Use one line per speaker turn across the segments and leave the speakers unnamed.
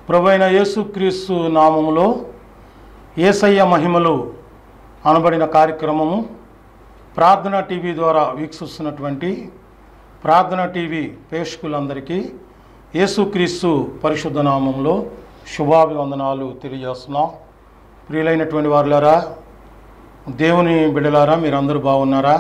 ప్రభైన యేసుక్రీస్తు నామములో ఏసయ్య మహిమలు అనబడిన కార్యక్రమము ప్రార్థన టీవీ ద్వారా వీక్షిస్తున్నటువంటి ప్రార్థన టీవీ ప్రేక్షకులందరికీ యేసుక్రీస్తు పరిశుద్ధ నామంలో శుభాభివందనాలు తెలియజేస్తున్నాం ప్రియులైనటువంటి వారులారా దేవుని బిడ్డలారా మీరందరూ బాగున్నారా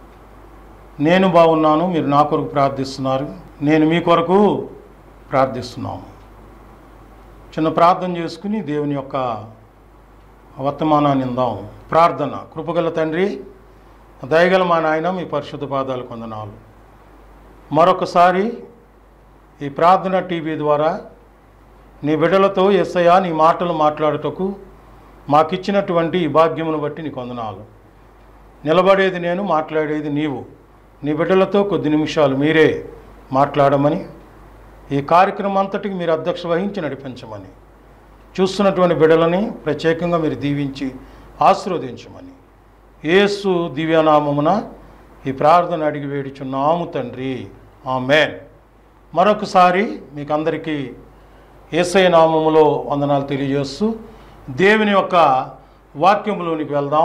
నేను బాగున్నాను మీరు నా కొరకు ప్రార్థిస్తున్నారు నేను మీ కొరకు ప్రార్థిస్తున్నాను చిన్న ప్రార్థన చేసుకుని దేవుని యొక్క వర్తమానాన్ని ఇందాం ప్రార్థన కృపగల తండ్రి దయగల మా నాయన మీ పరిశుద్ధ పాదాలు కొందనాలు మరొకసారి ఈ ప్రార్థన టీవీ ద్వారా నీ బిడ్డలతో ఎస్ఐయా నీ మాటలు మాట్లాడుటకు మాకిచ్చినటువంటి ఈ భాగ్యమును బట్టి నీ కొందనాలు నిలబడేది నేను మాట్లాడేది నీవు నీ బిడ్డలతో కొద్ది నిమిషాలు మీరే మాట్లాడమని ఈ కార్యక్రమం అంతటికి మీరు అధ్యక్ష వహించి నడిపించమని చూస్తున్నటువంటి బిడ్డలని ప్రత్యేకంగా మీరు దీవించి ఆశీర్వదించమని యేసు దివ్యనామమున ఈ ప్రార్థన అడిగి వేడుచున్నాము తండ్రి ఆమెన్ మరొకసారి మీకు అందరికీ ఏసై నామములో వందనాలు తెలియజేస్తూ దేవుని యొక్క వాక్యములోనికి వెళ్దాం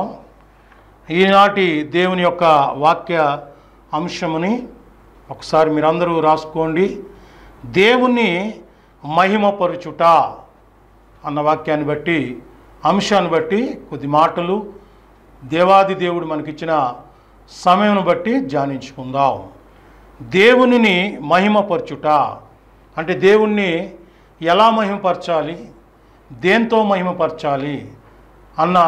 ఈనాటి దేవుని యొక్క వాక్య అంశముని ఒకసారి మీరందరూ రాసుకోండి దేవుణ్ణి మహిమపరుచుట అన్న వాక్యాన్ని బట్టి అంశాన్ని బట్టి కొద్ది మాటలు దేవాది దేవుడు మనకిచ్చిన సమయం బట్టి ధ్యానించుకుందాం దేవునిని మహిమపరచుట అంటే దేవుణ్ణి ఎలా మహిమపరచాలి దేంతో మహిమపరచాలి అన్న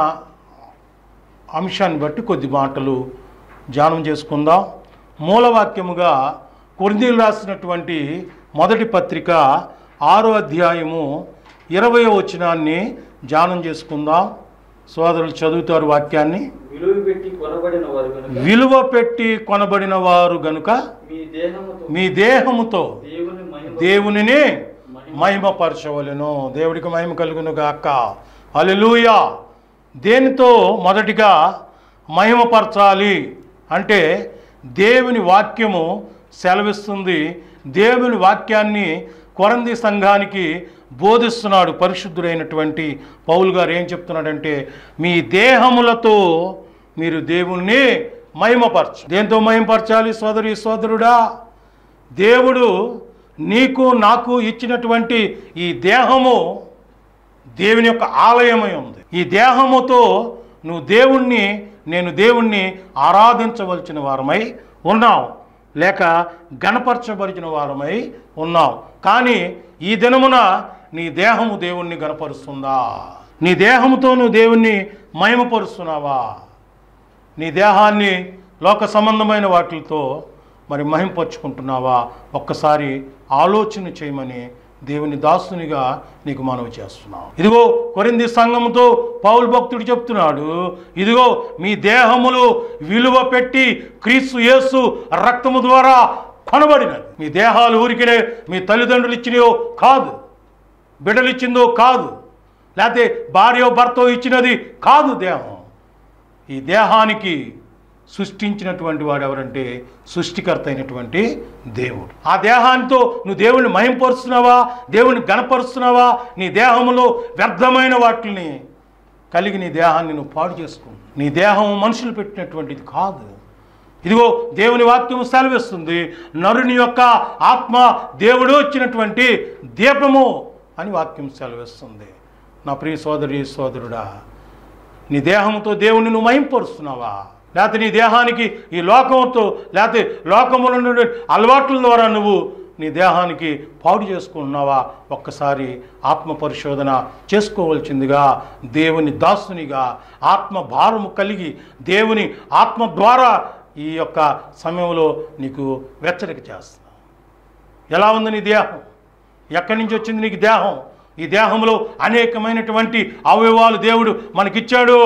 అంశాన్ని బట్టి కొద్ది మాటలు ధ్యానం చేసుకుందాం మూలవాక్యముగా కొరిందీలు రాసినటువంటి మొదటి పత్రిక ఆరో అధ్యాయము ఇరవయో వచనాన్ని ధ్యానం చేసుకుందాం సోదరులు చదువుతారు వాక్యాన్ని
విలువ పెట్టి కొనబడిన వారు కనుక
విలువ పెట్టి కొనబడిన వారు గనుక
మీ దేహముతో
మీ దేహముతో
దేవుని మహిమ
దేవునిని మహిమపరచవలెను దేవుడికి మహిమ కలుగును గాక అలెలుయా దేనితో మొదటిగా మహిమపరచాలి అంటే దేవుని వాక్యము సెలవిస్తుంది దేవుని వాక్యాన్ని కొరంది సంఘానికి బోధిస్తున్నాడు పరిశుద్ధుడైనటువంటి పౌలు గారు ఏం చెప్తున్నాడంటే మీ దేహములతో మీరు దేవుణ్ణి మహిమపరచు దేంతో మహిమపరచాలి సోదరి సోదరుడా దేవుడు నీకు నాకు ఇచ్చినటువంటి ఈ దేహము దేవుని యొక్క ఆలయమై ఉంది ఈ దేహముతో నువ్వు దేవుణ్ణి నేను దేవుణ్ణి ఆరాధించవలసిన వారమై ఉన్నాం లేక గణపరచబరిచిన వారమై ఉన్నాం కానీ ఈ దినమున నీ దేహము దేవుణ్ణి గణపరుస్తుందా నీ దేహముతో నువ్వు దేవుణ్ణి మహిమపరుస్తున్నావా నీ దేహాన్ని లోక సంబంధమైన వాటితో మరి మహింపరుచుకుంటున్నావా ఒక్కసారి ఆలోచన చేయమని దేవుని దాసునిగా నీకు మనవి చేస్తున్నాం ఇదిగో కొరింది సంఘముతో పౌలు భక్తుడు చెప్తున్నాడు ఇదిగో మీ దేహములు విలువ పెట్టి క్రీస్తు యేసు రక్తము ద్వారా కొనబడినది మీ దేహాలు ఊరికినే మీ తల్లిదండ్రులు ఇచ్చినయో కాదు బిడ్డలు ఇచ్చిందో కాదు లేకపోతే భార్యో భర్తో ఇచ్చినది కాదు దేహం ఈ దేహానికి సృష్టించినటువంటి వాడు ఎవరంటే సృష్టికర్త అయినటువంటి దేవుడు ఆ దేహాంతో నువ్వు దేవుణ్ణి మహింపరుస్తున్నావా దేవుణ్ణి గణపరుస్తున్నావా నీ దేహంలో వ్యర్థమైన వాటిని కలిగి నీ దేహాన్ని నువ్వు పాడు చేసుకో నీ దేహం మనుషులు పెట్టినటువంటిది కాదు ఇదిగో దేవుని వాక్యము సెలవిస్తుంది నరుని యొక్క ఆత్మ దేవుడు వచ్చినటువంటి దీపము అని వాక్యం సెలవిస్తుంది నా ప్రియ సోదరి సోదరుడా నీ దేహంతో దేవుని నువ్వు మహింపరుస్తున్నావా లేకపోతే నీ దేహానికి ఈ లోకంతో లేకపోతే లోకముల నుండి అలవాట్ల ద్వారా నువ్వు నీ దేహానికి పాడు చేసుకుంటున్నావా ఒక్కసారి ఆత్మ పరిశోధన చేసుకోవలసిందిగా దేవుని దాసునిగా ఆత్మ భారము కలిగి దేవుని ఆత్మ ద్వారా ఈ యొక్క సమయంలో నీకు వెచ్చరిక చేస్తున్నా ఎలా ఉంది నీ దేహం ఎక్కడి నుంచి వచ్చింది నీకు దేహం ఈ దేహంలో అనేకమైనటువంటి అవయవాలు దేవుడు మనకిచ్చాడు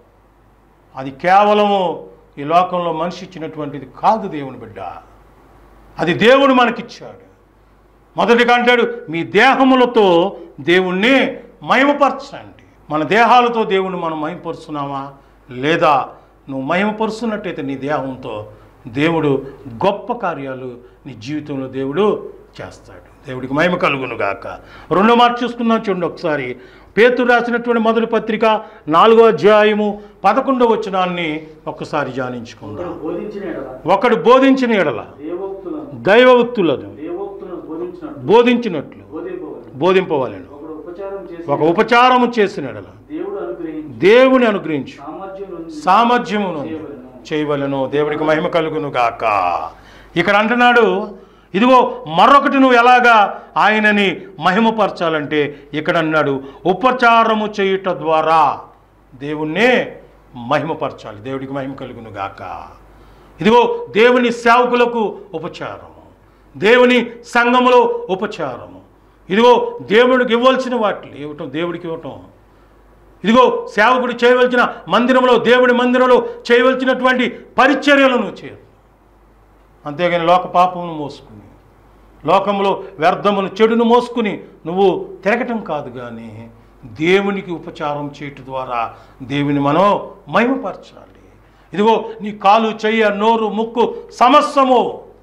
అది కేవలము ఈ లోకంలో మనిషి ఇచ్చినటువంటిది కాదు దేవుని బిడ్డ అది దేవుడు మనకిచ్చాడు మొదటిగా అంటాడు మీ దేహములతో దేవుణ్ణి మహిమపరచండి మన దేహాలతో దేవుణ్ణి మనం మహిమపరుస్తున్నామా లేదా నువ్వు మహిమపరుస్తున్నట్టయితే నీ దేహంతో దేవుడు గొప్ప కార్యాలు నీ జీవితంలో దేవుడు చేస్తాడు దేవుడికి మహిమ కలుగును గాక రెండో మాట చూసుకుందాం చూడండి ఒకసారి పేతురు రాసినటువంటి మొదటి పత్రిక నాలుగో అధ్యాయము పదకొండవ వచనాన్ని ఒక్కసారి ధ్యానించుకుందాం
ఒకడు బోధించిన ఎడల
ఒకడు బోధించిన ఎడల
దేవోక్తులను
దైవవక్తులను
దేవోక్తులను బోధించినట్టు
బోధించినట్లు
బోధింపవలను
బోధింపవలెను
ఒకడు ఉపచారం చేసి
ఒక ఉపచారము చేసిన ఎడల
దేవుడు అనుగ్రహించి
దేవుని అనుగ్రహించు
సామర్థ్యం నుండి
సామర్థ్యమును
చేయవలెను.
చేయవలను దేవుడికి మహిమ కలుగును గాక ఇక్కడ అంటున్నాడు ఇదిగో మరొకటి నువ్వు ఎలాగా ఆయనని మహిమపరచాలంటే ఇక్కడ అన్నాడు ఉపచారము చేయుట ద్వారా దేవుణ్ణే మహిమపరచాలి దేవుడికి మహిమ కలుగును గాక ఇదిగో దేవుని సేవకులకు ఉపచారము దేవుని సంఘములో ఉపచారము ఇదిగో దేవుడికి ఇవ్వాల్సిన వాటిని ఇవ్వటం దేవుడికి ఇవ్వటం ఇదిగో సేవకుడు చేయవలసిన మందిరంలో దేవుడి మందిరంలో చేయవలసినటువంటి పరిచర్యలను చేయరు అంతేగాని లోక పాపమును మోసుకుని లోకంలో వ్యర్థమును చెడును మోసుకుని నువ్వు తిరగటం కాదు కానీ దేవునికి ఉపచారం చేయటం ద్వారా దేవుని మనం మహిమపరచాలి ఇదిగో నీ కాలు చెయ్య నోరు ముక్కు సమస్తము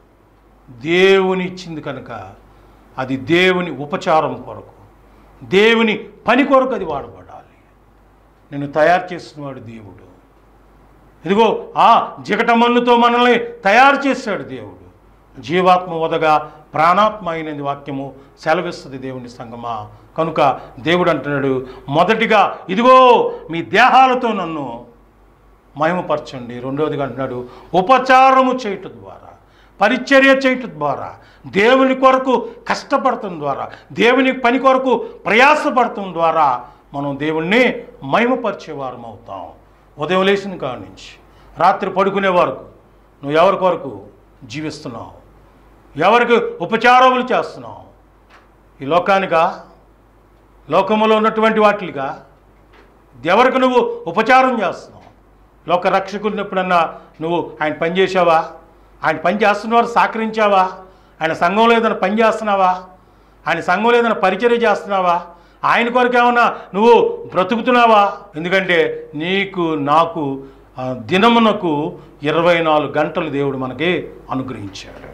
దేవుని ఇచ్చింది కనుక అది దేవుని ఉపచారం కొరకు దేవుని పని కొరకు అది వాడబడాలి నేను తయారు చేసినవాడు దేవుడు ఇదిగో ఆ జిగటమన్నుతో మనల్ని తయారు చేశాడు దేవుడు జీవాత్మ వదగా ప్రాణాత్మ అయినది వాక్యము సెలవిస్తుంది దేవుని సంగమా కనుక దేవుడు అంటున్నాడు మొదటిగా ఇదిగో మీ దేహాలతో నన్ను మహిమపరచండి రెండవదిగా అంటున్నాడు ఉపచారము చేయటం ద్వారా పరిచర్య చేయటం ద్వారా దేవుని కొరకు కష్టపడటం ద్వారా దేవుని పని కొరకు ప్రయాసపడటం ద్వారా మనం దేవుణ్ణి మహిమపరిచేవారం అవుతాం ఉదయం లేచిన కాడి నుంచి రాత్రి పడుకునే వరకు నువ్వు ఎవరి కొరకు జీవిస్తున్నావు ఎవరికి ఉపచారములు చేస్తున్నావు ఈ లోకానికా లోకములో ఉన్నటువంటి వాటిగా ఎవరికి నువ్వు ఉపచారం చేస్తున్నావు లోక రక్షకుడిని ఎప్పుడన్నా నువ్వు ఆయన పని చేసావా ఆయన పని చేస్తున్నవారు సహకరించావా ఆయన సంఘంలో ఏదైనా పని చేస్తున్నావా ఆయన సంఘంలో ఏదైనా పరిచర్య చేస్తున్నావా ఆయన కొరకు ఏమన్నా నువ్వు బ్రతుకుతున్నావా ఎందుకంటే నీకు నాకు ఆ, దినమునకు ఇరవై నాలుగు గంటలు దేవుడు మనకి అనుగ్రహించాడు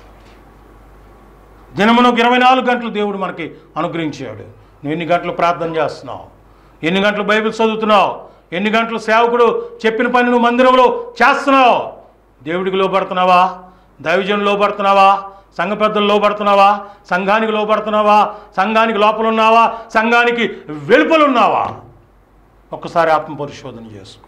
దినమునకు ఇరవై నాలుగు గంటలు దేవుడు మనకి అనుగ్రహించాడు నువ్వు ఎన్ని గంటలు ప్రార్థన చేస్తున్నావు ఎన్ని గంటలు బైబిల్ చదువుతున్నావు ఎన్ని గంటలు సేవకుడు చెప్పిన పని నువ్వు మందిరంలో చేస్తున్నావు దేవుడికి లోపడుతున్నావా దైవజనులు లోపడుతున్నావా సంఘ పెద్దలు లోపడుతున్నావా సంఘానికి లోపడుతున్నావా సంఘానికి లోపల ఉన్నావా సంఘానికి వెలుపలున్నావా ఒక్కసారి ఆత్మ పరిశోధన చేసుకో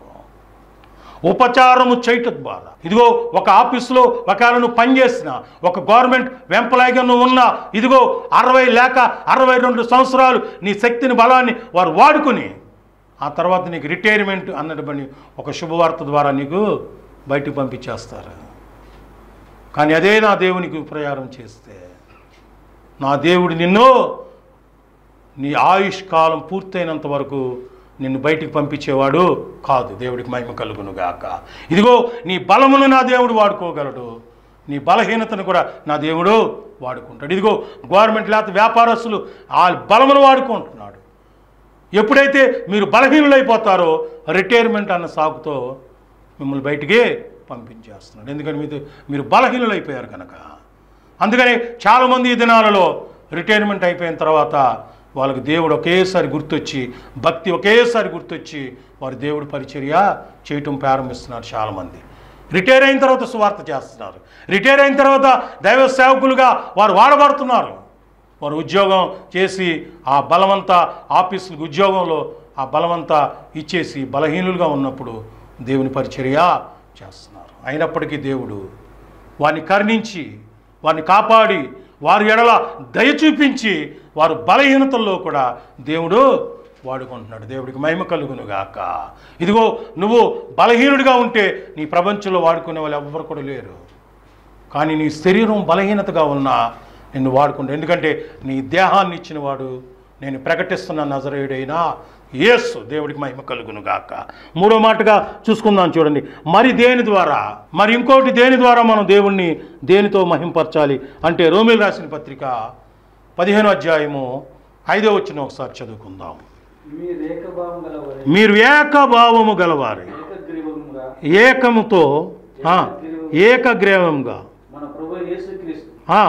ఉపచారము చేయటం ద్వారా ఇదిగో ఒక ఆఫీసులో ఒకవేళ నువ్వు పనిచేసిన ఒక గవర్నమెంట్ ఎంప్లాయీగా నువ్వు ఉన్నా ఇదిగో అరవై లేక అరవై రెండు సంవత్సరాలు నీ శక్తిని బలాన్ని వారు వాడుకుని ఆ తర్వాత నీకు రిటైర్మెంట్ అన్నటువంటి ఒక శుభవార్త ద్వారా నీకు బయటికి పంపించేస్తారు కానీ అదే నా దేవునికి ప్రయారం చేస్తే నా దేవుడు నిన్ను నీ ఆయుష్ కాలం పూర్తయినంత వరకు నిన్ను బయటికి పంపించేవాడు కాదు దేవుడికి మహిమ కలుగును గాక ఇదిగో నీ బలమును నా దేవుడు వాడుకోగలడు నీ బలహీనతను కూడా నా దేవుడు వాడుకుంటాడు ఇదిగో గవర్నమెంట్ లేకపోతే వ్యాపారస్తులు ఆ బలమును వాడుకుంటున్నాడు ఎప్పుడైతే మీరు బలహీనులైపోతారో రిటైర్మెంట్ అన్న సాగుతో మిమ్మల్ని బయటికి పంపించేస్తున్నాడు ఎందుకంటే మీరు మీరు బలహీనులైపోయారు కనుక అందుకని చాలామంది ఈ దినాలలో రిటైర్మెంట్ అయిపోయిన తర్వాత వాళ్ళకి దేవుడు ఒకేసారి గుర్తొచ్చి భక్తి ఒకేసారి గుర్తొచ్చి వారి దేవుడు పరిచర్య చేయటం ప్రారంభిస్తున్నారు చాలామంది రిటైర్ అయిన తర్వాత సువార్త చేస్తున్నారు రిటైర్ అయిన తర్వాత దైవ సేవకులుగా వారు వాడబడుతున్నారు వారు ఉద్యోగం చేసి ఆ బలమంతా ఆఫీసులకు ఉద్యోగంలో ఆ బలమంతా ఇచ్చేసి బలహీనులుగా ఉన్నప్పుడు దేవుని పరిచర్య చేస్తున్నారు అయినప్పటికీ దేవుడు వారిని కరుణించి వారిని కాపాడి వారి ఎడల దయ చూపించి వారు బలహీనతల్లో కూడా దేవుడు వాడుకుంటున్నాడు దేవుడికి మహిమ కలుగును గాక ఇదిగో నువ్వు బలహీనుడిగా ఉంటే నీ ప్రపంచంలో వాడుకునే వాళ్ళు ఎవ్వరు కూడా లేరు కానీ నీ శరీరం బలహీనతగా ఉన్నా నిన్ను వాడుకుంటా ఎందుకంటే నీ దేహాన్ని ఇచ్చినవాడు నేను ప్రకటిస్తున్న నజరేయుడైనా యేసు దేవుడికి మహిమ కలుగును గాక మూడో మాటగా చూసుకుందాం చూడండి మరి దేని ద్వారా మరి ఇంకోటి దేని ద్వారా మనం దేవుణ్ణి దేనితో మహింపరచాలి అంటే రోమిల్ రాసిన పత్రిక పదిహేను అధ్యాయము ఐదో వచ్చిన ఒకసారి చదువుకుందాం
మీరు ఏకభావం గలవారే
మీరు ఏకభావము గలవారి
ఏకగ్రీవముగా
ఏకముతో ఆ, ఏకగ్రీవంగా
మన ప్రభు యేసుక్రీస్తు
ఆ,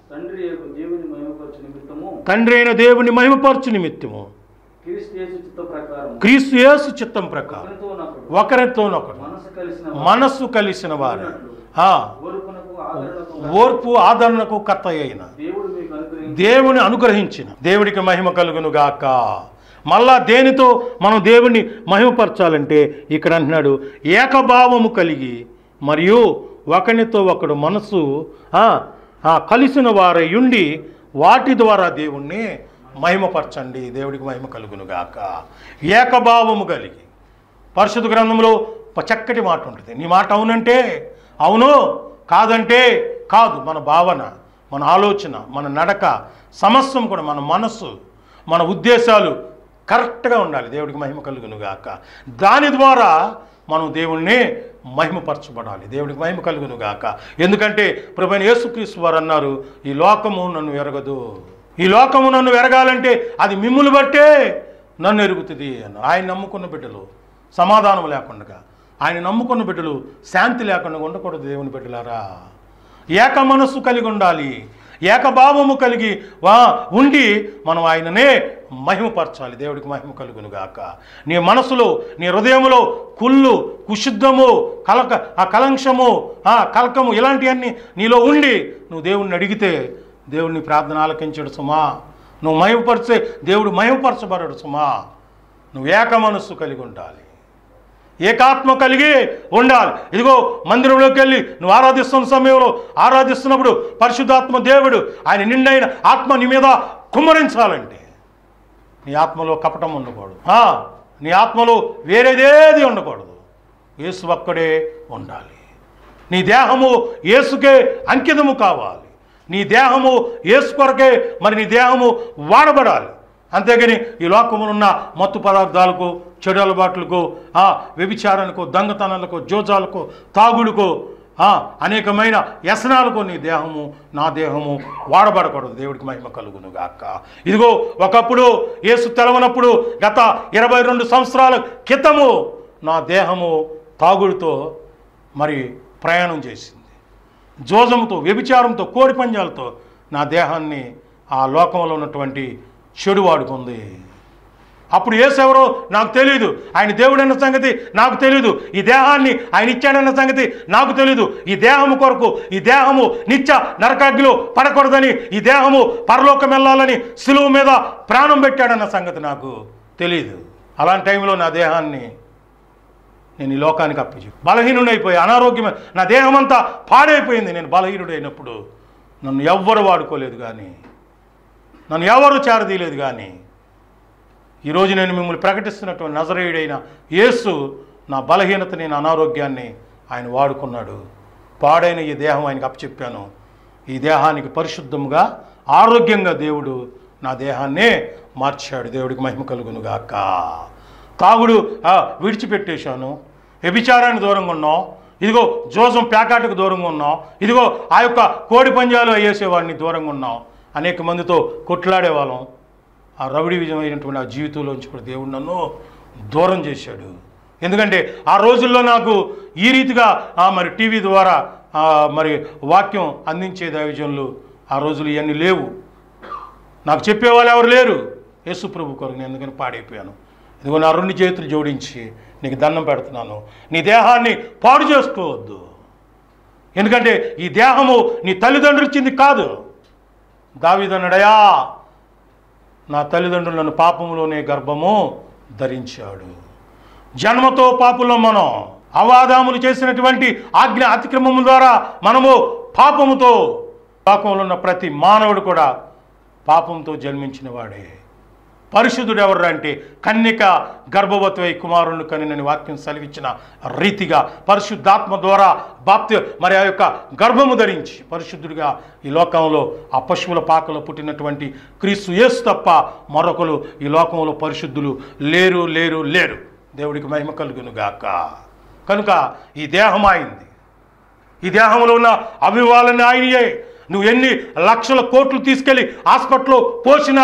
తండ్రి యొక్క దేవుని మహిమపరచు నిమిత్తము
తండ్రి అయిన దేవుని మహిమపరచు నిమిత్తము
క్రీస్తు యేసు చిత్త ప్రకారం
క్రీస్తు యేసు చిత్తం ప్రకారం
ఒకరితో ఒకడు
ఒకరితోనొకడు
మనసు కలిసిన
మనస్సు కలిసిన వారు ఆ,
ఓర్పునకు ఆదరణకు
ఓర్పు ఆదరణకు కర్త అయిన
దేవుడు మీకు అనుగ్రహించి
దేవుని అనుగ్రహించిన దేవుడికి మహిమ కలుగును గాక మళ్ళా దేనితో మనం దేవుణ్ణి మహిమపరచాలంటే ఇక్కడ అంటున్నాడు ఏకభావము కలిగి మరియు ఒకనితో ఒకడు మనసు ఆ, ఆ, కలిసిన వారై ఉండి వాటి ద్వారా దేవుణ్ణి మహిమపరచండి దేవుడికి మహిమ కలుగును గాక ఏకభావము కలిగి పరిశుద్ధ గ్రంథంలో ఒక చక్కటి మాట ఉంటుంది నీ మాట అవునంటే అవును కాదంటే కాదు మన భావన మన ఆలోచన మన నడక సమస్తం కూడా మన మనస్సు మన ఉద్దేశాలు కరెక్ట్గా ఉండాలి దేవుడికి మహిమ కలుగును గాక దాని ద్వారా మనం దేవుణ్ణి మహిమపరచబడాలి దేవుడికి మహిమ కలుగును గాక ఎందుకంటే ప్రభుని యేసుక్రీస్తు వారు అన్నారు ఈ లోకము నన్ను ఎరగదు ఈ లోకము నన్ను ఎరగాలంటే అది మిమ్ములు బట్టే నన్ను ఎరుగుతుంది అన్నారు ఆయన నమ్ముకున్న బిడ్డలు సమాధానం లేకుండా ఆయన నమ్ముకున్న బిడ్డలు శాంతి లేకుండా ఉండకూడదు దేవుని బిడ్డలారా ఏక మనస్సు కలిగి ఉండాలి ఏకభావము కలిగి వా ఉండి మనం ఆయననే మహిమపరచాలి దేవుడికి మహిమ కలుగును గాక నీ మనసులో నీ హృదయములో కుళ్ళు కుశుద్ధము కలక ఆ కలంక్షము ఆ కలకము ఇలాంటివన్నీ నీలో ఉండి నువ్వు దేవుణ్ణి అడిగితే దేవుడిని ప్రార్థన ఆలకించడు సుమా నువ్వు మహిమపరిచే దేవుడు మహిమపరచబడడు సుమా నువ్వు ఏక మనస్సు కలిగి ఉండాలి ఏకాత్మ కలిగి ఉండాలి ఇదిగో మందిరంలోకి వెళ్ళి నువ్వు ఆరాధిస్తున్న సమయంలో ఆరాధిస్తున్నప్పుడు పరిశుద్ధాత్మ దేవుడు ఆయన నిండైన ఆత్మ నీ మీద కుమ్మరించాలంటే నీ ఆత్మలో కపటం ఉండకూడదు ఆ, నీ ఆత్మలో వేరేదేది ఉండకూడదు యేసు ఒక్కడే ఉండాలి నీ దేహము యేసుకే అంకితము కావాలి నీ దేహము యేసు కొరకే మరి నీ దేహము వాడబడాలి అంతేగాని ఈ లోకములో ఉన్న మత్తు పదార్థాలకు చెడు అలవాట్లకు ఆ, వ్యభిచారానికి దొంగతనాలకు జోజాలకు తాగుడుకు ఆ, అనేకమైన వ్యసనాలకు నీ దేహము నా దేహము వాడబడకూడదు దేవుడికి మహిమ కలుగును గాక ఇదిగో ఒకప్పుడు యేసు తెలవనప్పుడు గత ఇరవై రెండు సంవత్సరాల క్రితము నా దేహము తాగుడుతో మరి ప్రయాణం చేసింది జోజంతో వ్యభిచారంతో కోడి పంజాలతో నా దేహాన్ని ఆ లోకంలో ఉన్నటువంటి చెడు వాడుకుంది అప్పుడు ఏసెవరో నాకు తెలియదు ఆయన దేవుడు అన్న సంగతి నాకు తెలియదు ఈ దేహాన్ని ఆయన ఇచ్చాడన్న సంగతి నాకు తెలియదు ఈ దేహము కొరకు ఈ దేహము నిత్య నరకాగ్నిలో పడకూడదని ఈ దేహము పరలోకం వెళ్ళాలని సులువు మీద ప్రాణం పెట్టాడన్న సంగతి నాకు తెలియదు అలాంటి టైంలో నా దేహాన్ని నేను ఈ లోకానికి అప్పచెప్పి బలహీనుడైపోయి అనారోగ్యమే నా దేహం అంతా పాడైపోయింది నేను బలహీనుడైనప్పుడు నన్ను ఎవ్వరు వాడుకోలేదు కానీ నన్ను ఎవరు చేరదీయలేదు కానీ ఈరోజు నేను మిమ్మల్ని ప్రకటిస్తున్నటువంటి నజరేయుడైన యేసు నా బలహీనత నేను అనారోగ్యాన్ని ఆయన వాడుకున్నాడు పాడైన ఈ దేహం ఆయనకు అప్పచెప్పాను ఈ దేహానికి పరిశుద్ధముగా ఆరోగ్యంగా దేవుడు నా దేహాన్నే మార్చాడు దేవుడికి మహిమ కలుగును గాక తాగుడు ఆ, విడిచిపెట్టేశాను వ్యభిచారానికి దూరంగా ఉన్నాం ఇదిగో జోసం ప్యాకాటుకు దూరంగా ఉన్నాం ఇదిగో ఆ యొక్క కోడి పంజాలు అయ్యేసేవాడిని దూరంగా ఉన్నాం అనేక మందితో కొట్లాడేవాళ్ళం ఆ రౌడీ విజయమైనటువంటి ఆ జీవితంలోంచి కూడా దేవుడు నన్ను దూరం చేశాడు ఎందుకంటే ఆ రోజుల్లో నాకు ఈ రీతిగా ఆ, మరి టీవీ ద్వారా ఆ, మరి వాక్యం అందించే దైవజనులు ఆ రోజులు ఇవన్నీ లేవు నాకు చెప్పేవాళ్ళు ఎవరు లేరు యేసు ప్రభు కొరకు నేను ఎందుకని పాడైపోయాను ఇదిగో నా రెండు చేతులు జోడించి నీకు దండం పెడుతున్నాను నీ దేహాన్ని పాడు చేసుకోవద్దు ఎందుకంటే ఈ దేహము నీ తల్లిదండ్రులు ఇచ్చింది కాదు దావిదన్నడయా నా తల్లిదండ్రులు నన్ను పాపములోనే గర్భము ధరించాడు జన్మతో పాపులో మనం అవాదాములు చేసినటువంటి ఆజ్ఞ అతిక్రమము ద్వారా మనము పాపముతో లోకంలో ఉన్న ప్రతి మానవుడు కూడా పాపంతో జన్మించిన వాడే పరిశుద్ధుడు ఎవరు అంటే కన్యక గర్భవతి అయి కుమారుణ్ణి కనినని వాక్యం సెలవిచ్చిన రీతిగా పరిశుద్ధాత్మ ద్వారా బాప్తి మరి ఆ యొక్క గర్భము ధరించి పరిశుద్ధుడిగా ఈ లోకంలో ఆ పశువుల పాకలో పుట్టినటువంటి క్రీస్తు యేసు తప్ప మరొకరు ఈ లోకంలో పరిశుద్ధులు లేరు లేరు లేరు దేవుడికి మహిమ కలుగును గాక కనుక ఈ దేహం అయింది ఈ దేహంలో ఉన్న అభివాలని ఆయనయే నువ్వు ఎన్ని లక్షల కోట్లు తీసుకెళ్ళి హాస్పిటల్లో పోసినా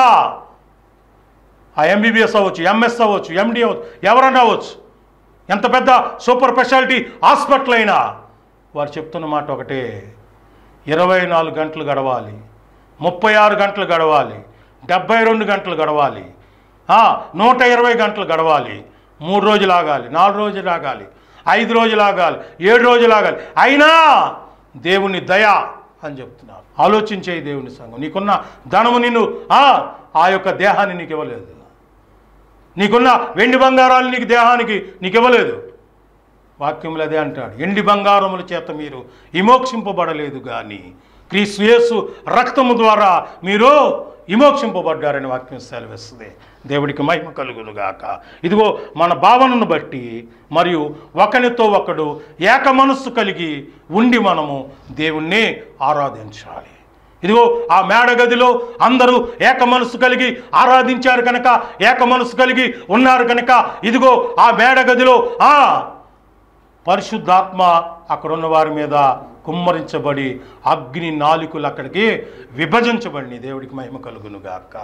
ఆ ఎంబీబీఎస్ అవ్వచ్చు ఎంఎస్ అవ్వచ్చు ఎండి అవ్వచ్చు ఎవరన్నా అవ్వచ్చు ఎంత పెద్ద సూపర్ స్పెషాలిటీ హాస్పిటల్ అయినా వారు చెప్తున్న మాట ఒకటే ఇరవై నాలుగు గంటలు గడవాలి ముప్పై ఆరు గంటలు గడవాలి డెబ్బై రెండు గంటలు గడవాలి ఆ, నూట ఇరవై గంటలు గడవాలి మూడు రోజులు ఆగాలి నాలుగు రోజులు ఆగాలి ఐదు రోజులు ఆగాలి ఏడు రోజులు ఆగాలి అయినా దేవుని దయ అని చెప్తున్నారు ఆలోచించే దేవుని సంఘం నీకున్న ధనము నిన్ను ఆ, ఆ యొక్క దేహాన్ని నీకు ఇవ్వలేదు నీకున్న వెండి బంగారాలు నీకు దేహానికి నీకు ఇవ్వలేదు వాక్యములు అదే అంటాడు ఎండి బంగారముల చేత మీరు విమోక్షింపబడలేదు కానీ క్రీస్తు యేసు రక్తము ద్వారా మీరు విమోక్షింపబడ్డారని వాక్యం సెలవిస్తుంది దేవుడికి మహిమ కలుగును గాక ఇదిగో మన భావనను బట్టి మరియు ఒకనితో ఒకడు ఏక మనస్సు కలిగి ఉండి మనము దేవుణ్ణి ఆరాధించాలి ఇదిగో ఆ మేడ గదిలో అందరూ ఏక మనసు కలిగి ఆరాధించారు కనుక ఏక మనసు కలిగి ఉన్నారు కనుక ఇదిగో ఆ మేడ గదిలో ఆ పరిశుద్ధాత్మ అక్కడ ఉన్న వారి మీద కుమ్మరించబడి అగ్ని నాలుకలు అక్కడికి విభజించబడి దేవుడికి మహిమ కలుగును గాక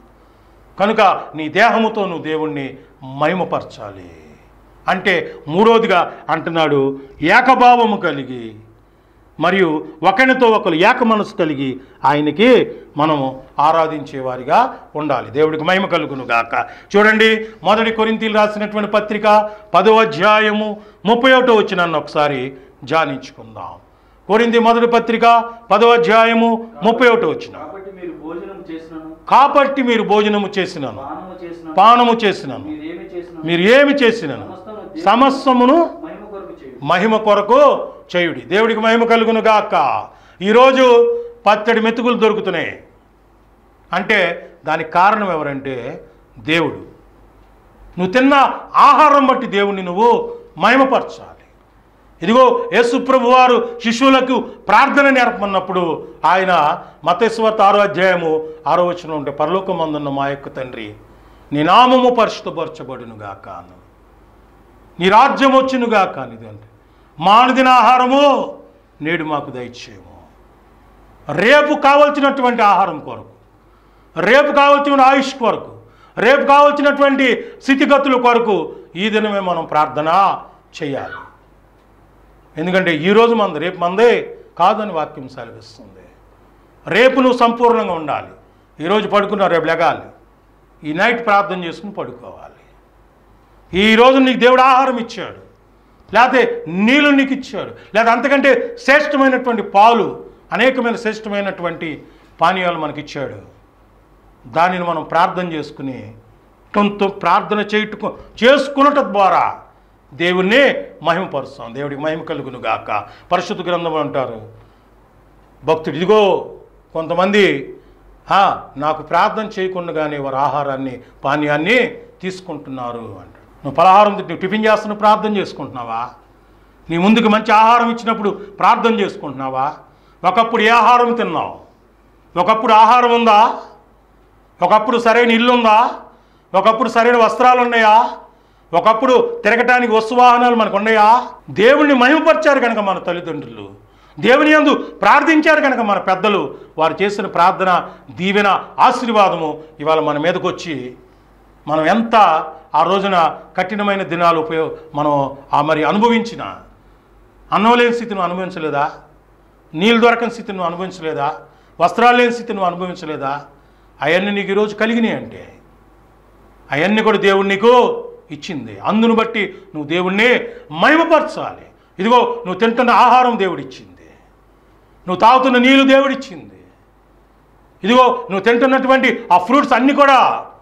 కనుక నీ దేహముతో నువ్వు దేవుణ్ణి మహిమపరచాలి అంటే మూడోదిగా అంటున్నాడు ఏకభావము కలిగి మరియు ఒకరితో ఒకరు ఏక మనసు కలిగి ఆయనకి మనము ఆరాధించే వారిగా ఉండాలి దేవుడికి మహిమ కలుగును గాక చూడండి మొదటి కొరింతీలు రాసినటువంటి పత్రిక పదో అధ్యాయము ముప్పై ఒకటో వచ్చిన ఒకసారి ధ్యానించుకుందాం కొరింది మొదటి పత్రిక పదో అధ్యాయము ముప్పై ఒకటో వచ్చిన
కాబట్టి మీరు భోజనం చేసినను
కాబట్టి మీరు భోజనము చేసినాను
పానము చేసినను
పానము చేసినాను
మీరు ఏమి చేసినను
మీరు ఏమి చేసినాను
సమస్తము
సమస్తమును
మహిమ కొరకు చేయుడి
మహిమ కొరకు చేయుడి దేవుడికి మహిమ కలుగును గాక ఈరోజు పత్తడి మెతుకులు దొరుకుతున్నాయి అంటే దానికి కారణం ఎవరంటే దేవుడు నువ్వు తిన్న ఆహారం బట్టి దేవుణ్ణి నువ్వు మహిమపరచాలి ఇదిగో యేసుప్రభు వారు శిశువులకు ప్రార్థన నేర్పమన్నప్పుడు ఆయన మతేశ్వత ఆరో అధ్యాయము ఆరో వచనం ఉంటే పరలోకమందున్న మా యొక్క తండ్రి నీ నామము పరిశుద్ధపరచబడును గాక అన్నాడు నీ రాజ్యం వచ్చునుగా కానిది అంటే మానుదిన ఆహారము నేడు మాకు దయచేయము రేపు కావలసినటువంటి ఆహారం కొరకు రేపు కావలసిన ఆయుష్ కొరకు రేపు కావలసినటువంటి స్థితిగతుల కొరకు ఈ దినమే మనం ప్రార్థన చేయాలి ఎందుకంటే ఈరోజు మంది రేపు మందే కాదని వాక్యం సెలవిస్తుంది రేపు నువ్వు సంపూర్ణంగా ఉండాలి ఈరోజు పడుకున్నా రేపు లెగాలి ఈ నైట్ ప్రార్థన చేసుకుని పడుకోవాలి ఈ రోజు నీకు దేవుడు ఆహారం ఇచ్చాడు లేకపోతే నీళ్ళు నీకు ఇచ్చాడు లేదా అంతకంటే శ్రేష్టమైనటువంటి పాలు అనేకమైన శ్రేష్టమైనటువంటి పానీయాలు మనకి ఇచ్చాడు దానిని మనం ప్రార్థన చేసుకుని కొంత ప్రార్థన చేయుటకు చేసుకున్నట ద్వారా దేవుణ్ణి మహిమపరుస్తాం దేవుడికి మహిమ కలుగును గాక పరిశుద్ధ గ్రంథం అంటారు భక్తుడు ఇదిగో కొంతమంది "ఆ, నాకు ప్రార్థన చేయకుండానే వారు ఆహారాన్ని పానీయాన్ని తీసుకుంటున్నారు అంటాడు నువ్వు పలహారం తింటే నువ్వు టిఫిన్ చేస్తున్న ప్రార్థన చేసుకుంటున్నావా నీ ముందుకు మంచి ఆహారం ఇచ్చినప్పుడు ప్రార్థన చేసుకుంటున్నావా ఒకప్పుడు ఏ ఆహారం తిన్నావు ఒకప్పుడు ఆహారం ఉందా ఒకప్పుడు సరైన ఇల్లు ఉందా ఒకప్పుడు సరైన వస్త్రాలు ఉన్నాయా ఒకప్పుడు తిరగటానికి వస్తు వాహనాలు మనకు ఉన్నాయా దేవుణ్ణి మహిమపరిచారు కనుక మన తల్లిదండ్రులు దేవుని యందు ప్రార్థించారు కనుక మన పెద్దలు వారు చేసిన ప్రార్థన దీవెన ఆశీర్వాదము ఇవాళ మన మీదకి వచ్చి మనం ఎంత ఆ రోజున కఠినమైన దినాలు ఉపయోగ మనం ఆ మరి అనుభవించిన అన్నం లేని స్థితిని నువ్వు అనుభవించలేదా నీళ్ళు దొరకని స్థితిని నువ్వు అనుభవించలేదా వస్త్రాలు లేని స్థితిని నువ్వు అనుభవించలేదా అవన్నీ నీకు ఈరోజు కలిగినాయి అంటే అవన్నీ కూడా దేవుడు నీకు ఇచ్చింది అందును బట్టి నువ్వు దేవుణ్ణి మహిమపరచాలి ఇదిగో నువ్వు తింటున్న ఆహారం దేవుడిచ్చింది నువ్వు తాగుతున్న నీళ్ళు దేవుడిచ్చింది ఇదిగో నువ్వు తింటున్నటువంటి ఆ ఫ్రూట్స్ అన్నీ కూడా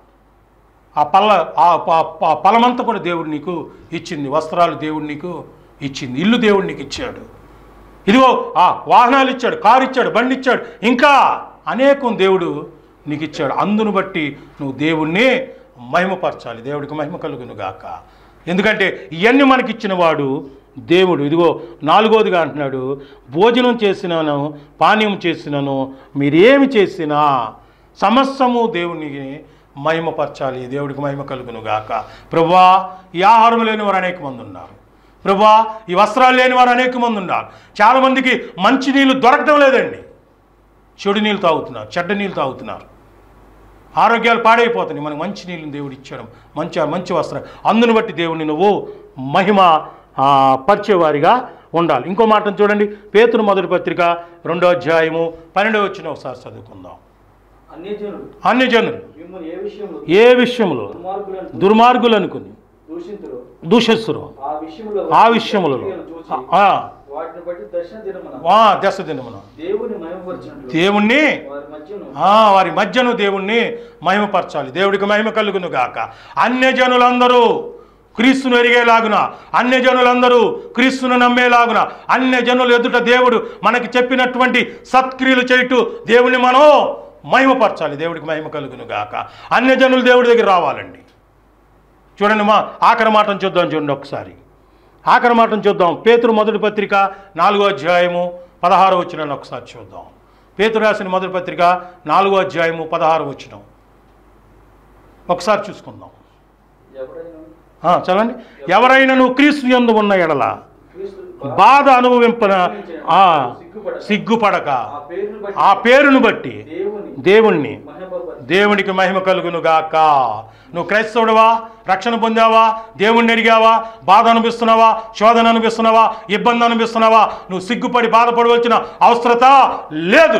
ఆ పళ్ళ ఆ ప- ప- ఫలమంతా కూడా దేవుడు నీకు ఇచ్చింది వస్త్రాలు దేవుడు నీకు ఇచ్చింది ఇల్లు దేవుడు నీకు ఇచ్చాడు ఇదిగో ఆ వాహనాలు ఇచ్చాడు కారు ఇచ్చాడు బండి ఇచ్చాడు ఇంకా అనేకం దేవుడు నీకు ఇచ్చాడు అందును బట్టి నువ్వు దేవుణ్ణి మహిమపరచాలి దేవుడికి మహిమ కలుగును గాక ఎందుకంటే ఇవన్నీ మనకిచ్చిన వాడు దేవుడు ఇదిగో నాలుగోదిగా అంటున్నాడు భోజనం చేసినాను పానీయం చేసినాను మీరేమి చేసినా సమస్తము దేవునికి మహిమపరచాలి దేవుడికి మహిమ కలుగును గాక ప్రభువా ఈ ఆహారం లేని వారు అనేక మంది ఉన్నారు ప్రభువా ఈ వస్త్రాలు లేని వారు అనేక మంది ఉన్నారు చాలామందికి మంచి నీళ్ళు దొరకటం లేదండి చెడు నీళ్ళు తాగుతున్నారు చెడ్డ నీళ్ళు తాగుతున్నారు ఆరోగ్యాలు పాడైపోతున్నాయి మనకు మంచి నీళ్ళని దేవుడు ఇచ్చాడు మంచి మంచి వస్త్రం అందును బట్టి దేవుడిని నువ్వు మహిమ ఆ, పరిచేవారిగా ఉండాలి ఇంకో మాటను చూడండి పేతురు మొదటి పత్రిక రెండో అధ్యాయము పన్నెండో వచ్చిన ఒకసారి చదువుకుందాం
అన్యజనులు
అన్ని జనులు
మిమ్మల్ని ఏ విషయంలో
ఏ విషయంలో
దుర్మార్గులను
దుర్మార్గులు అనుకుని
దూషింతురు
దూషిస్తురు
ఆ విషయంలో
ఆ విషయములలో
క్రియలు చూచి
ఆ,
వాటిని బట్టి దర్శన దినమున
ఆ, దశ దినమున
దేవుని మహిమపరిచినట్లు
దేవుణ్ణి
వారి మధ్యను
ఆ, వారి మధ్యను దేవుణ్ణి మహిమపరచాలి దేవుడికి మహిమ కలుగును గాక అన్యజనులందరూ క్రీస్తును ఎరిగేలాగున అన్యజనులందరూ క్రీస్తును నమ్మేలాగున అన్యజనులు ఎదుట దేవుడు మనకి చెప్పినటువంటి సత్క్రియలు చేయటూ దేవుని మనం మహిమపరచాలి దేవుడికి మహిమ కలుగును గాక అన్యజనులు దేవుడి దగ్గర రావాలండి చూడండి మా ఆఖరి మాటను చూద్దాం చూడండి ఒకసారి ఆఖరి మాటను చూద్దాం పేతురు మొదటి పత్రిక నాలుగో అధ్యాయము పదహారు వచ్చిన ఒకసారి చూద్దాం పేతురు రాసిన మొదటి పత్రిక నాలుగో అధ్యాయము పదహారు వచ్చిన ఒకసారి చూసుకుందాం
ఎవడైనా
ఆ, చదవండి ఎవరైనాను క్రీస్తు యందు ఉన్న ఎడల
క్రీస్తు
బాధ అనుభవింపన ఆ, సిగ్గుపడక
ఆ పేరును బట్టి
ఆ పేరును బట్టి
దేవుని
దేవుణ్ణి
మహిమపరిచి
దేవునికి మహిమ కలుగును గాక నువ్వు క్రైస్తవుడవా రక్షణ పొందావా దేవుణ్ణి ఎరిగావా బాధ అనిపిస్తున్నావా శోధన అనిపిస్తున్నావా ఇబ్బంది అనిపిస్తున్నావా నువ్వు సిగ్గుపడి బాధపడవలసిన అవసరత లేదు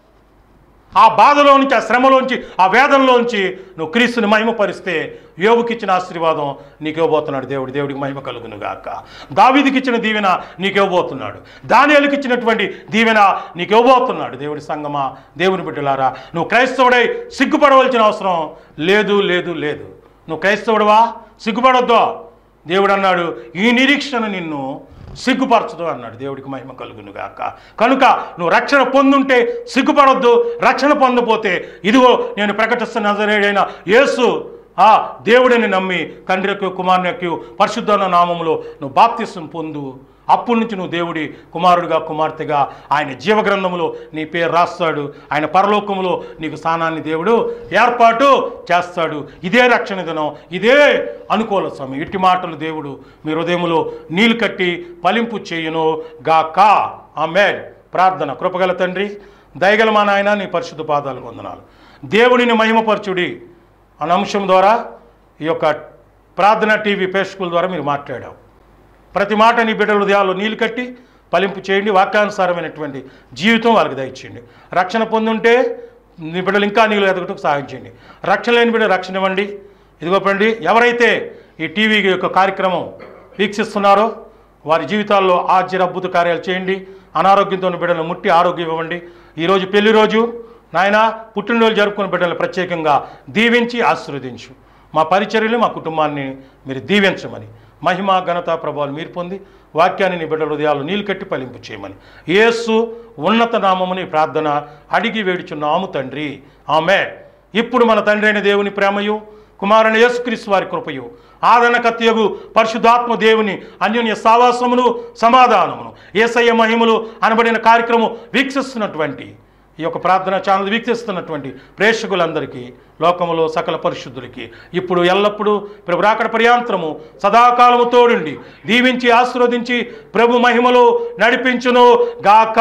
ఆ బాధలోంచి ఆ శ్రమలోంచి ఆ వేదనలోంచి నువ్వు క్రీస్తుని మహిమపరిస్తే యోగుకి ఇచ్చిన ఆశీర్వాదం నీకు ఇవ్వబోతున్నాడు దేవుడు దేవుడికి మహిమ కలుగును గాక దావీదికి ఇచ్చిన దీవెన నీకు ఇవ్వబోతున్నాడు దానియాలకు ఇచ్చినటువంటి దీవెన నీకు ఇవ్వబోతున్నాడు దేవుడి సంగమా దేవుని బిడ్డలారా నువ్వు క్రైస్తవుడై సిగ్గుపడవలసిన అవసరం లేదు లేదు లేదు నువ్వు క్రైస్తవుడవా సిగ్గుపడొద్దు దేవుడు అన్నాడు ఈ నిరీక్షణ నిన్ను సిగ్గుపరచదు అన్నాడు దేవుడికి మహిమ కలుగును గాక కనుక నువ్వు రక్షణ పొందుంటే సిగ్గుపడొద్దు రక్షణ పొందపోతే ఇదిగో నేను ప్రకటిస్తున్న నజరేడైన యేసు ఆ దేవుడిని నమ్మి తండ్రికి కుమారునికి పరిశుద్ధన నామములో నువ్వు బాప్తిసం పొందు అప్పటి నుంచి నువ్వు దేవుడి కుమారుడిగా కుమార్తెగా ఆయన జీవగ్రంథములో నీ పేరు రాస్తాడు ఆయన పరలోకములో నీకు స్థానాన్ని దేవుడు ఏర్పాటు చేస్తాడు ఇదే రక్షణ దినం ఇదే అనుకూల సమయం ఇట్టి మాటలు దేవుడు మీ హృదయములో నీళ్ళు కట్టి ఫలింపు చేయును గాక ఆమె ప్రార్థన కృపగల తండ్రి దయగల మా నాయన నీ పరిశుద్ధ పాదాలకు వందనాలు దేవుడిని మహిమపరచుడి అన్న అంశం ద్వారా ఈ యొక్క ప్రార్థన టీవీ పేషకుల ద్వారా మీరు మాట్లాడావు ప్రతి మాట నీ బిడ్డల హృదయాల్లో నీళ్ళు కట్టి ఫలింపు చేయండి వాక్యానుసారమైనటువంటి జీవితం వాళ్ళకి దయచేయండి రక్షణ పొందుంటే నీ బిడ్డలు ఇంకా నీళ్ళు ఎదగటకు సహాయం చేయండి రక్షణ లేని బిడ్డ రక్షణ ఇవ్వండి ఇదిగో పండి ఎవరైతే ఈ టీవీ యొక్క కార్యక్రమం వీక్షిస్తున్నారో వారి జీవితాల్లో ఆశ్చర్య అద్భుత కార్యాలు చేయండి అనారోగ్యంతో ఉన్న బిడ్డలను ముట్టి ఆరోగ్యం ఇవ్వండి ఈరోజు పెళ్లి రోజు నాయన పుట్టినరోజు జరుపుకున్న బిడ్డలను ప్రత్యేకంగా దీవించి ఆశీర్వదించు మా పరిచర్యలు మా కుటుంబాన్ని మీరు దీవించమని మహిమ ఘనత ప్రభావాలు మీరు పొంది వాక్యాన్ని నీ బిడ్డల హృదయాలు నీళ్ళు కట్టి ఫలింపు చేయమని యేసు ఉన్నత నామముని ప్రార్థన అడిగి వేడుచున్నాము తండ్రి ఆమె ఇప్పుడు మన తండ్రి అయిన దేవుని ప్రేమయు కుమారుని యేసుక్రీస్తు వారి కృపయు ఆదరణకత్యగు పరిశుద్ధాత్మ దేవుని అన్యోన్య సావాసమును సమాధానమును ఏసయ్య మహిమలు అనబడిన కార్యక్రమం వీక్షిస్తున్నటువంటి ఈ యొక్క ప్రార్థన ఛానల్ వీక్షిస్తున్నటువంటి ప్రేక్షకులందరికీ లోకములో సకల పరిశుద్ధులకి ఇప్పుడు ఎల్లప్పుడూ ప్రభు రాకడ పర్యాంతరము సదాకాలము తోడుండి దీవించి ఆశీర్వదించి ప్రభు మహిమలో నడిపించును గాక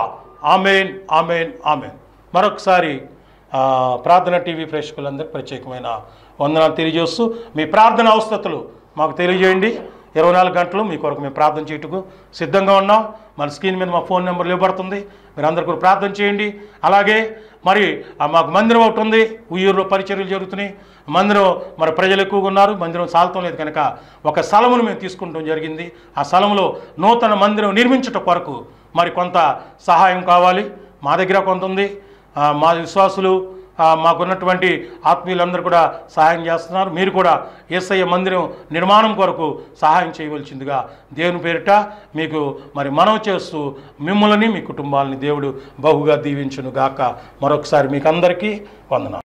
ఆమెన్ ఆమెన్ ఆమెన్ మరొకసారి ఆ, ప్రార్థన టీవీ ప్రేక్షకులందరికీ ప్రత్యేకమైన వందనాలు తెలియజేస్తూ మీ ప్రార్థన అవస్థతలు మాకు తెలియజేయండి ఇరవై నాలుగు గంటలు మీ కొరకు మేము ప్రార్థన చేయటకు సిద్ధంగా ఉన్నాం మన స్క్రీన్ మీద మా ఫోన్ నెంబర్ ఇవ్వబడుతుంది మీరు అందరు కూడా ప్రార్థన చేయండి అలాగే మరి ఆ మాకు మందిరం ఒకటి ఉంది ఉయ్యూరులో పరిచర్యలు జరుగుతున్నాయి మందిరం మరి ప్రజలు ఎక్కువగా ఉన్నారు మందిరం సాలతం లేదు కనుక ఒక స్థలమును మేము తీసుకుంటాం జరిగింది ఆ స్థలంలో నూతన మందిరం నిర్మించుట కొరకు మరి కొంత సహాయం కావాలి మా దగ్గర కొంత ఉంది ఆ, మా విశ్వాసులు ఆ, మాకున్నటువంటి ఆత్మీయులందరూ కూడా సహాయం చేస్తున్నారు మీరు కూడా ఏసయ్య మందిరం నిర్మాణం కొరకు సహాయం చేయవలసిందిగా దేవుని పేరిట మీకు మరి మనవి చేస్తూ మిమ్మల్ని మీ కుటుంబాలని దేవుడు బహుగా దీవించును గాక మరొకసారి మీకు అందరికీ వందనాలు